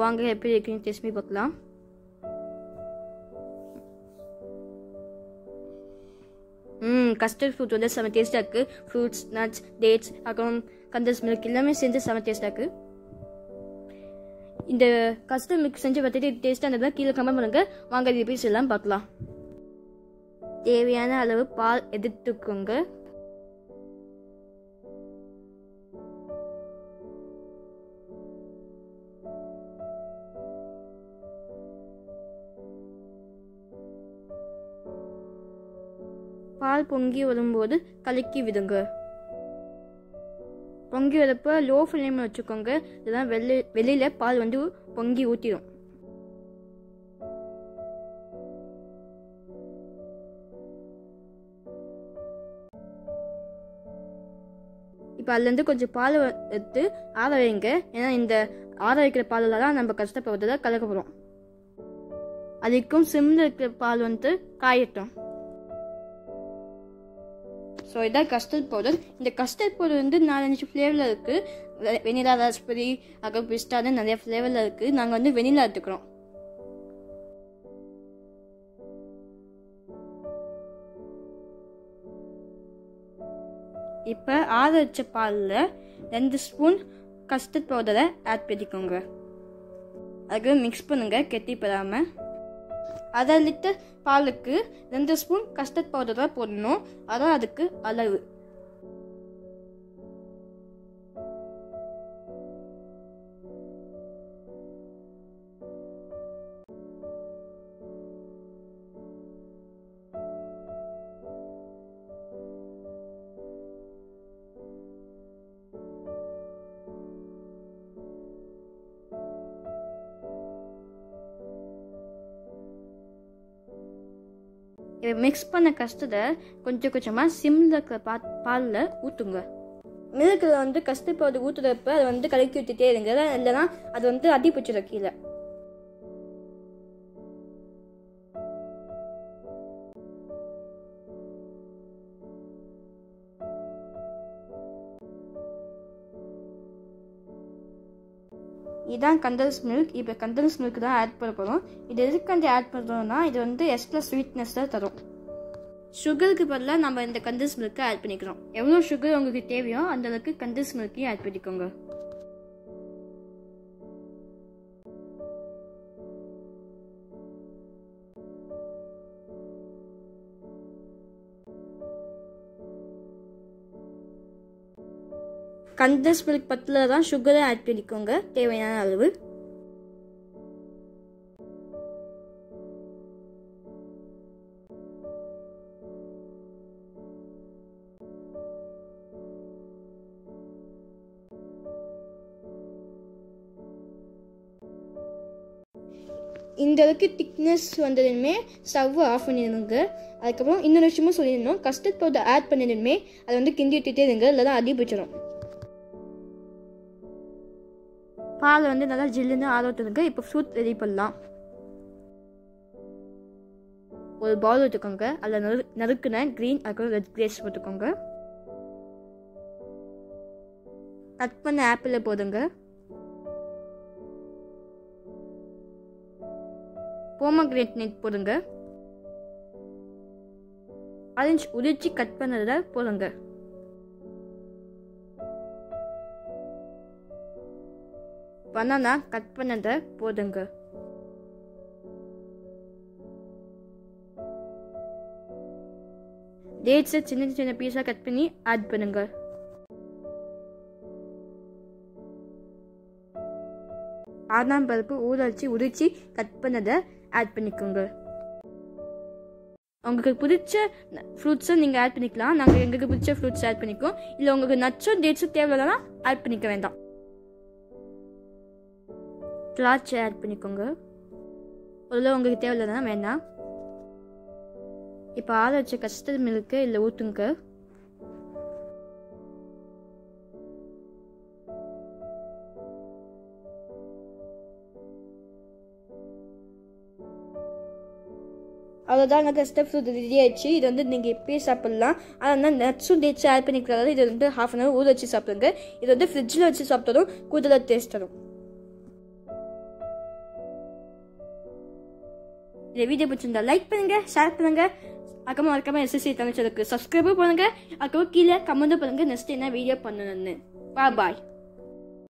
வாங்க எப்படி இருக்குன்னு டெஸ்ட் பண்ணி பார்க்கலாம் ம் கஸ்டர்ட் ஃப்ரூட் வந்து செம டேஸ்ட்டாக இருக்குது ஃப்ரூட்ஸ் நட்ஸ் டேட்ஸ் அப்புறம் கந்தஸ் மில்க் எல்லாமே சேர்ந்து செம டேஸ்ட்டாக இருக்குது இந்த கஸ்டர்ட் மில்க் செஞ்சு பார்த்துட்டு டேஸ்ட்டாக இருந்ததுனா கீழே கமெண்ட் பண்ணுங்கள் வாங்க ரிப்பீஸ் எல்லாம் பார்க்கலாம் தேவையான அளவு பால் எடுத்துக்கோங்க பால் பொங்கி வரும்போது கலக்கி விடுங்க பொங்கி வரப்ப லோ ஃப்ளேமில் வச்சுக்கோங்க இதெல்லாம் வெளி வெளியில் பால் வந்து பொங்கி ஊற்றிடும் இப்போ அதுலேருந்து கொஞ்சம் பால் எடுத்து ஆற வைங்க ஏன்னா இந்த ஆற வைக்கிற பாலில் தான் நம்ம கஷ்டப்படுறத கலக்க போகிறோம் அதுக்கும் சிம்மில் இருக்கிற பால் வந்து காயட்டும் ஸோ இதான் கஸ்டர்ட் பவுடர் இந்த கஸ்டர்ட் பவுடர் வந்து நாலஞ்சு ஃப்ளேவரில் இருக்குது வெனிலா ராஸ்பெரி அப்புறம் பிஸ்டான்னு நிறைய ஃப்ளேவரில் இருக்குது நாங்கள் வந்து வெனிலா எடுத்துக்கிறோம் இப்போ ஆற வச்ச பாலில் ரெண்டு ஸ்பூன் கஸ்டர்ட் பவுடரை ஆட் பண்ணிக்கோங்க அதுக்கு மிக்ஸ் பண்ணுங்க கெட்டி பெறாமல் அரை லிட்டர் பாலுக்கு ரெண்டு ஸ்பூன் கஸ்டர்ட் பவுடர் தான் போடணும் அதான் அதுக்கு அளவு இதை மிக்ஸ் பண்ண கஸ்டர்டை கொஞ்சம் கொஞ்சமாக சிம்மில் இருக்கிற பா பாலில் ஊற்றுங்க மில்கில் வந்து கஸ்டர்ட் பவுடர் ஊற்றுறப்ப அதை வந்து கலக்கி ஊற்றிட்டே இருங்க இல்லைன்னா அது வந்து அடி பிடிச்சிடும் கீழே இதான் கண்டன்ஸ் மில்க் இப்போ கண்டன்ஸ் மில்க் தான் ஆட் பண்ண போகிறோம் இது எதுக்கு அந்த ஆட் பண்ணுறோம்னா இது வந்து எக்ஸ்ட்ரா ஸ்வீட்னஸ் தான் தரும் சுகருக்கு பதிலாக நம்ம இந்த கண்டன்ஸ் மில்க்கை ஆட் பண்ணிக்கிறோம் எவ்வளோ சுகர் உங்களுக்கு தேவையோ அந்த அளவுக்கு கண்டன்ஸ் மில்க்கையும் ஆட் பண்ணிக்கோங்க கண்டன்ஸ் மில்க் பத்தில் தான் சுகரை ஆட் பண்ணிக்கோங்க தேவையான அளவு இந்த அளவுக்கு திக்னஸ் வந்ததுமே ஸ்டவ்வை ஆஃப் பண்ணிடுங்க அதுக்கப்புறம் இன்னொரு விஷயமும் சொல்லிடணும் கஸ்டர்ட் பவுடர் ஆட் பண்ணிடுமே அதை வந்து கிண்டி விட்டுட்டே இருங்க இல்லை தான் அடி பிடிச்சிடும் பால் வந்து நல்லா ஜில்லுன்னு ஆரோட்டுங்க இப்போ ஃப்ரூட் ரெடி பண்ணலாம் ஒரு பவுல் எடுத்துக்கோங்க அதில் நறு நறுக்குன க்ரீன் அதுக்கப்புறம் ரெட் கிரேஸ் போட்டுக்கோங்க கட் பண்ண ஆப்பிளில் போதுங்க போமக்ரேட் நெட் போடுங்க ஆரஞ்சு உரிச்சு கட் பண்ணதில் போடுங்க பனானா கட் பண்ணதை போடுங்க டேட்ஸை சின்ன சின்ன பீஸாக கட் பண்ணி ஆட் பண்ணுங்க ஆதாம் பருப்பு ஊற வச்சு உரிச்சு கட் பண்ணதை ஆட் பண்ணிக்கோங்க உங்களுக்கு பிடிச்ச ஃப்ரூட்ஸை நீங்கள் ஆட் பண்ணிக்கலாம் நாங்கள் எங்களுக்கு பிடிச்ச ஃப்ரூட்ஸ் ஆட் பண்ணிக்கோம் இல்லை உங்களுக்கு நட்ஸும் டேட்ஸும் தேவையில்லைனா ஆட் பண்ணிக்க வேண்டாம் திராட்சை ஆட் பண்ணிக்கோங்க ஒரு உங்களுக்கு தேவையில்லைனா வேண்டாம் இப்போ ஆற வச்ச கஸ்டர்ட் மில்க்கு இல்லை ஊற்றுங்க அவ்வளோதாங்க கஸ்டர்ட் ஃப்ரூட் ரெடி ஆயிடுச்சு இது வந்து நீங்கள் இப்பயே சாப்பிட்லாம் ஆனால் நட்ஸும் டேட்ஸும் ஆட் பண்ணிக்கிறதால இது வந்து ஹாஃப் அன் ஹவர் ஊற வச்சு சாப்பிடுங்க இது வந்து ஃப்ரிட்ஜில் வச்சு சாப்பிட்டதும் கூடுதலாக டேஸ்ட் தரும் இந்த வீடியோ பிடிச்சிருந்தா லைக் பண்ணுங்க ஷேர் பண்ணுங்க அதுக்கப்புறம் மறக்காம எஸ்எஸ்சி தமிழ் சதுக்கு சப்ஸ்கிரைபும் பண்ணுங்க அதுக்கப்புறம் கீழே கமெண்ட்டும் பண்ணுங்க நெக்ஸ்ட் என்ன வீடியோ பண்ணணும்னு பா பாய்